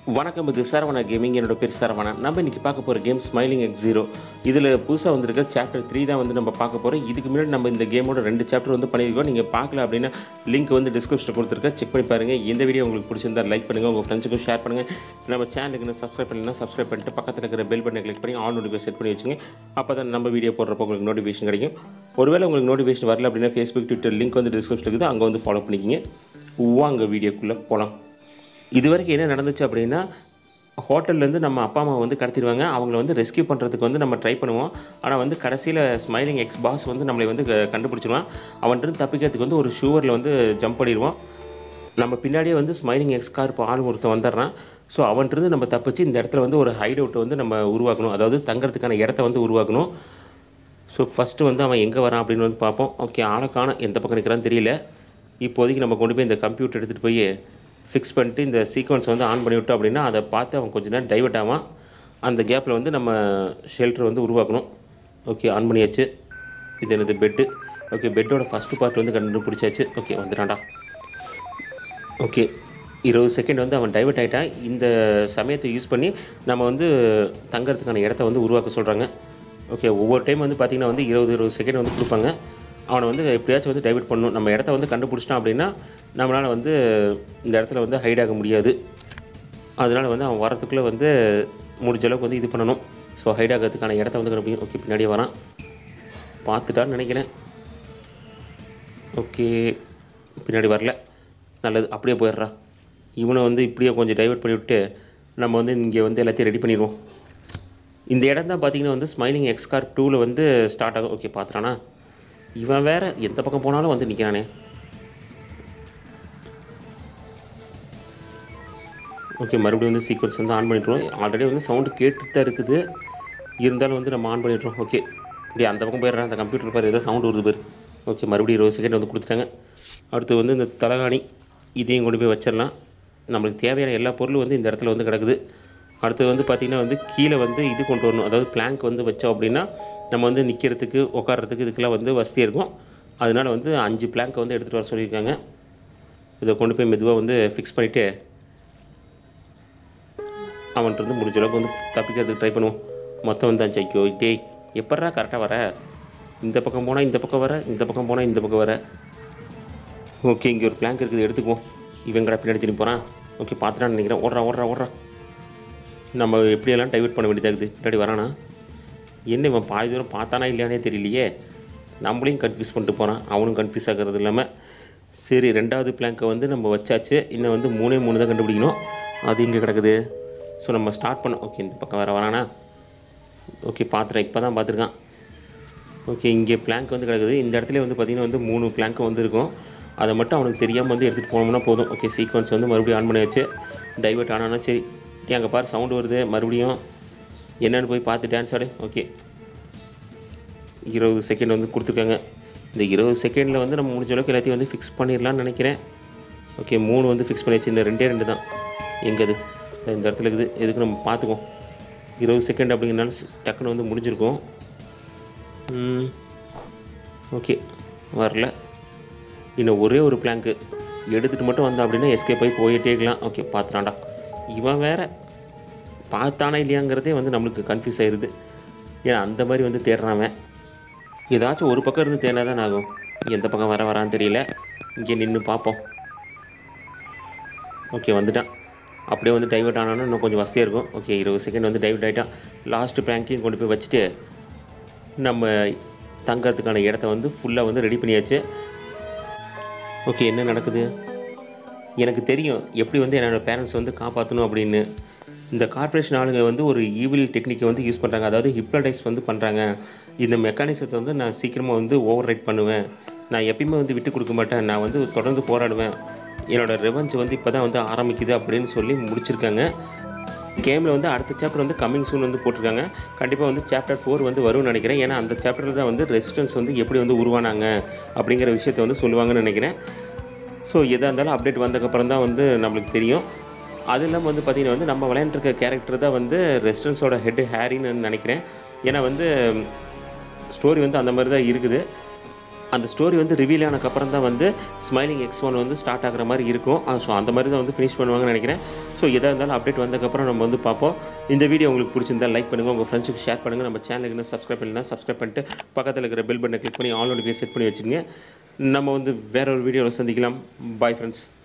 வணக்கம் இது சரவணா கேமிங் என்னோட பேர் சரவணா நம்ம இன்றைக்கி பார்க்க போகிற கேம் ஸ்மைலிங் எக்ஸ் ஜீரோ இதில் புதுசாக வந்திருக்க சாப்டர் த்ரீ தான் வந்து நம்ம பார்க்க போகிறோம் இதுக்கு முன்னாடி நம்ம இந்த கேமோட ரெண்டு சாப்டர் வந்து பண்ணியிருக்கோம் நீங்கள் பார்க்கல அப்படின்னா லிங்க் வந்து டிஸ்கிரிப்ஷனில் கொடுத்துருக்கேன் செக் பண்ணி பாருங்கள் இந்த வீடியோ உங்களுக்கு பிடிச்சிருந்தா லைக் பண்ணுங்கள் உங்கள் ஃப்ரெண்ட்ஸுக்கும் ஷேர் பண்ணுங்கள் நம்ம சேனலுக்கு சப்ஸ்கிரைப் பண்ணினா சப்ஸ்கிரைப் பண்ணிட்டு பக்கத்தில் இருக்கிற பெல் பட்டனை கிளிக் பண்ணி ஆன் நோட்டிஃபிகேஷன் செட் பண்ணி வச்சுங்க அப்போ தான் நம்ம வீடியோ போடுறப்போ உங்களுக்கு நோட்டிஃபிகேஷன் கிடைக்கும் ஒருவேளை உங்களுக்கு நோட்டிஃபிகேஷன் வரல அப்படின்னா ஃபேஸ்புக் ட்விட்டர் லிங்க் வந்து டிஸ்கிரிப்ஷன் இருக்குது அங்கே வந்து ஃபாலோ பண்ணிக்கிங்க வாங்க வீடியோக்குள்ளே போகலாம் இது வரைக்கும் என்ன நடந்துச்சு அப்படின்னா ஹோட்டல்லேருந்து நம்ம அப்பா அம்மா வந்து கடத்திடுவாங்க அவங்கள வந்து ரெஸ்கியூ பண்ணுறதுக்கு வந்து நம்ம ட்ரை பண்ணுவோம் ஆனால் வந்து கடைசியில் ஸ்மைலிங் எக்ஸ் பாஸ் வந்து நம்மளை வந்து க- கண்டுபிடிச்சிருவான் அவன்கிட்ட தப்பிக்கிறதுக்கு வந்து ஒரு ஷூவரில் வந்து ஜம்ப் பண்ணிடுவோம் நம்ம பின்னாடியே வந்து ஸ்மைலிங் எக்ஸ் கார் இப்போ ஆள் ஒருத்தன் வந்துடுறான் ஸோ அவன்கிட்ட நம்ம தப்பிச்சு இந்த இடத்துல வந்து ஒரு ஹைட் அவுட்டை வந்து நம்ம உருவாக்கணும் அதாவது தங்கறதுக்கான இடத்த வந்து உருவாக்கணும் ஸோ ஃபஸ்ட்டு வந்து அவன் எங்கே வரான் அப்படின்னு வந்து பார்ப்போம் ஓகே ஆளை காணோம் எந்த பக்கம் நிற்கிறான்னு தெரியல இப்போதைக்கு நம்ம கொண்டு போய் இந்த கம்ப்யூட்டர் எடுத்துகிட்டு போய் ஃபிக்ஸ் பண்ணிட்டு இந்த சீக்வன்ஸ் வந்து ஆன் பண்ணி விட்டோம் அப்படின்னா அதை பார்த்து அவன் கொஞ்ச நேரம் டைவர்ட் ஆவான் அந்த கேப்பில் வந்து நம்ம ஷெல்டர் வந்து உருவாக்கணும் ஓகே ஆன் பண்ணியாச்சு இது என்னது பெட்டு ஓகே பெட்டோட ஃபஸ்ட்டு பார்ட் வந்து கண்டுபிடிச்சாச்சு ஓகே வந்துடான்டா ஓகே இருபது செகண்ட் வந்து அவன் டைவர்ட் ஆகிட்டான் இந்த சமயத்தை யூஸ் பண்ணி நம்ம வந்து தங்கறதுக்கான இடத்த வந்து உருவாக்க சொல்கிறாங்க ஓகே ஒவ்வொரு டைம் வந்து பார்த்திங்கன்னா வந்து இருபது இருபது செகண்ட் வந்து கொடுப்பாங்க அவனை வந்து எப்படியாச்சும் வந்து டைவர்ட் பண்ணணும் நம்ம இடத்த வந்து கண்டுபிடிச்சிட்டான் அப்படின்னா நம்மளால் வந்து இந்த இடத்துல வந்து ஹைட் ஆக முடியாது அதனால் வந்து அவன் வரத்துக்குள்ளே வந்து முடிஞ்ச அளவுக்கு வந்து இது பண்ணணும் ஸோ ஹைட் ஆகிறதுக்கான இடத்த வந்து கண்டுபிடிக்கணும் ஓகே பின்னாடியே வரான் பார்த்துட்டான்னு நினைக்கிறேன் ஓகே பின்னாடி வரல நல்லது அப்படியே போயிடுறா இவனை வந்து இப்படியே கொஞ்சம் டைவர்ட் பண்ணி விட்டு நம்ம வந்து இங்கே வந்து எல்லாத்தையும் ரெடி பண்ணிடுவோம் இந்த இடம் தான் பார்த்தீங்கன்னா வந்து ஸ்மைலிங் எக்ஸ்கார் டூவில் வந்து ஸ்டார்ட் ஆகும் ஓகே பார்த்துறானா இவன் வேற எந்த பக்கம் போனாலும் வந்து நிற்கிறானே ஓகே மறுபடியும் வந்து சீக்வன்ஸ் வந்து ஆன் பண்ணிட்டுருவோம் ஆல்ரெடி வந்து சவுண்டு கேட்டுட்டு தான் இருக்குது இருந்தாலும் வந்து நம்ம ஆன் பண்ணிட்டுருவோம் ஓகே இப்படி அந்த பக்கம் போயிடுறேன் அந்த கம்ப்யூட்டர் பாரு ஏதோ சவுண்டு வருது பாரு ஓகே மறுபடியும் இருபது செகண்ட் வந்து கொடுத்துட்டாங்க அடுத்து வந்து இந்த தலகாணி இதையும் கொண்டு போய் வச்சிடலாம் நம்மளுக்கு தேவையான எல்லா பொருளும் வந்து இந்த இடத்துல வந்து கிடக்குது அடுத்து வந்து பார்த்திங்கன்னா வந்து கீழே வந்து இது கொண்டு வரணும் அதாவது பிளாங்க் வந்து வச்சோம் அப்படின்னா நம்ம வந்து நிற்கிறதுக்கு உட்கார்றதுக்கு இதுக்கெல்லாம் வந்து வசதி இருக்கும் அதனால வந்து அஞ்சு பிளாங்கை வந்து எடுத்துகிட்டு வர சொல்லியிருக்காங்க இதை கொண்டு போய் மெதுவாக வந்து ஃபிக்ஸ் பண்ணிவிட்டு அவன்கிட்ட இருந்து முடிஞ்ச அளவுக்கு வந்து தப்பிக்கிறதுக்கு ட்ரை பண்ணுவோம் மொத்தம் வந்து அஞ்சு ஐயோ டேய் எப்பட்றா கரெக்டாக வர இந்த பக்கம் போனால் இந்த பக்கம் வர இந்த பக்கம் போனால் இந்த பக்கம் வர ஓகே இங்கே ஒரு பிளாங்க் இருக்குது எடுத்துக்குவோம் இவன் கடை பின்னாடி திரும்பி போகிறான் ஓகே பார்த்துட்டான்னு நினைக்கிறேன் ஓடுறா ஓடுறா ஓடுறா நம்ம எப்படியெல்லாம் டைவர்ட் பண்ண வேண்டியதாகுது பின்னாடி வரானா என்ன இவன் பாதி தூரம் பார்த்தானா இல்லையானே தெரியலையே நம்மளையும் கன்ஃபியூஸ் பண்ணிட்டு போகிறான் அவனும் கன்ஃபியூஸ் ஆகிறது இல்லாமல் சரி ரெண்டாவது பிளாங்கை வந்து நம்ம வச்சாச்சு இன்னும் வந்து மூணே மூணு தான் கண்டுபிடிக்கணும் அது இங்கே கிடக்குது ஸோ நம்ம ஸ்டார்ட் பண்ணோம் ஓகே இந்த பக்கம் வேறு வரானா ஓகே பார்த்துட்டேன் இப்போ தான் பார்த்துருக்கான் ஓகே இங்கே பிளாங்க் வந்து கிடக்குது இந்த இடத்துல வந்து பார்த்திங்கன்னா வந்து மூணு பிளாங்க் வந்து இருக்கும் அதை மட்டும் அவனுக்கு தெரியாமல் வந்து எடுத்துகிட்டு போனோம்னா போதும் ஓகே சீக்வன்ஸ் வந்து மறுபடியும் ஆன் பண்ணி வச்சு டைவர்ட் ஆனானா சரி ஏன் அங்கே பாரு சவுண்டு வருது மறுபடியும் என்னன்னு போய் பார்த்து டான்ஸ் ஆடு ஓகே இருபது செகண்ட் வந்து கொடுத்துருக்காங்க இந்த இருபது செகண்டில் வந்து நம்ம முடிஞ்ச அளவுக்கு எல்லாத்தையும் வந்து ஃபிக்ஸ் பண்ணிடலாம்னு நினைக்கிறேன் ஓகே மூணு வந்து ஃபிக்ஸ் பண்ணி வச்சு இந்த ரெண்டே ரெண்டு தான் எங்கே அது இந்த இடத்துல இருக்குது எதுக்கு நம்ம பார்த்துக்குவோம் இருபது செகண்ட் அப்படிங்கிறனால ஸ்- டக்குன்னு வந்து முடிஞ்சிருக்கும் ம், ஓகே வரல இன்னும் ஒரே ஒரு பிளாங்க்கு எடுத்துகிட்டு மட்டும் வந்தான் அப்படின்னா எஸ்கேப் போய் போயிட்டே இருக்கலாம் ஓகே பார்த்துட்டான்டா இவன் வேற பார்த்தானா இல்லையாங்கிறதே வந்து நம்மளுக்கு கன்ஃபியூஸ் ஆயிடுது ஏன்னா அந்த மாதிரி வந்து தேடுறான் அவன் ஏதாச்சும் ஒரு பக்கம் இருந்து தேடினா தான் ஆகும் எந்த பக்கம் வர வரான்னு தெரியல இங்கே நின்று பார்ப்போம் ஓகே வந்துட்டான் அப்படியே வந்து டைவர்ட் ஆனாலும் இன்னும் கொஞ்சம் வசதியாக இருக்கும் ஓகே இருபது செகண்ட் வந்து டைவர்ட் ஆகிட்டான் லாஸ்ட்டு பிளாங்கையும் கொண்டு போய் வச்சுட்டு நம்ம தங்கறதுக்கான இடத்த வந்து ஃபுல்லாக வந்து ரெடி பண்ணியாச்சு ஓகே என்ன நடக்குது எனக்கு தெரியும் எப்படி வந்து என்னோடய பேரண்ட்ஸ் வந்து காப்பாற்றணும் அப்படின்னு இந்த கார்ப்பரேஷன் ஆளுங்க வந்து ஒரு ஈவில் டெக்னிக்கை வந்து யூஸ் பண்ணுறாங்க அதாவது ஹிப்னடைஸ் வந்து பண்ணுறாங்க இந்த மெக்கானிசத்தை வந்து நான் சீக்கிரமாக வந்து ஓவர் ரைட் பண்ணுவேன் நான் எப்பயுமே வந்து விட்டு கொடுக்க மாட்டேன் நான் வந்து தொடர்ந்து போராடுவேன் என்னோட ரெவெஞ்ச் வந்து இப்போ தான் வந்து ஆரம்பிக்குது அப்படின்னு சொல்லி முடிச்சிருக்காங்க கேமில் வந்து அடுத்த சாப்டர் வந்து கம்மிங் சூன் வந்து போட்டிருக்காங்க கண்டிப்பாக வந்து சாப்டர் ஃபோர் வந்து வரும்னு நினைக்கிறேன் ஏன்னா அந்த சாப்டரில் தான் வந்து ரெசிஸ்டன்ஸ் வந்து எப்படி வந்து உருவானாங்க அப்படிங்கிற விஷயத்தை வந்து சொல்லுவாங்கன்னு நினைக்கிறேன் ஸோ எதாக இருந்தாலும் அப்டேட் வந்ததுக்கப்புறம் தான் வந்து நம்மளுக்கு தெரியும் அது இல்லாமல் வந்து பார்த்திங்கன்னா வந்து நம்ம விளையாண்டுருக்க கேரக்டர் தான் வந்து ரெசிஸ்டன்ஸோட ஹெட் ஹேரின்னு நினைக்கிறேன் ஏன்னா வந்து ஸ்டோரி வந்து அந்த மாதிரி தான் இருக்குது அந்த ஸ்டோரி வந்து ரிவீல் ஆனதுக்கப்புறம் தான் வந்து ஸ்மைலிங் எக்ஸ் ஒன் வந்து ஸ்டார்ட் ஆகுற மாதிரி இருக்கும் ஸோ அந்த மாதிரி தான் வந்து ஃபினிஷ் பண்ணுவாங்கன்னு நினைக்கிறேன் ஸோ எதாக இருந்தாலும் அப்டேட் வந்ததுக்கப்புறம் நம்ம வந்து பார்ப்போம் இந்த வீடியோ உங்களுக்கு பிடிச்சிருந்தா லைக் பண்ணுங்கள் உங்கள் ஃப்ரெண்ட்ஸுக்கு ஷேர் பண்ணுங்கள் நம்ம சேனலுக்கு இன்னும் சப்ஸ்கிரைப் பண்ணலாம் சப்ஸ்கிரைப் பண்ணிட்டு பக்கத்தில் இருக்கிற பெல் பட்டனை கிளிக் பண்ணி ஆல் நோட்டிஃபிகேஷன் செட் பண்ணி வச்சுக்கோங்க நம்ம வந்து வேற ஒரு வீடியோவில் சந்திக்கலாம் பாய் ஃப்ரெண்ட்ஸ்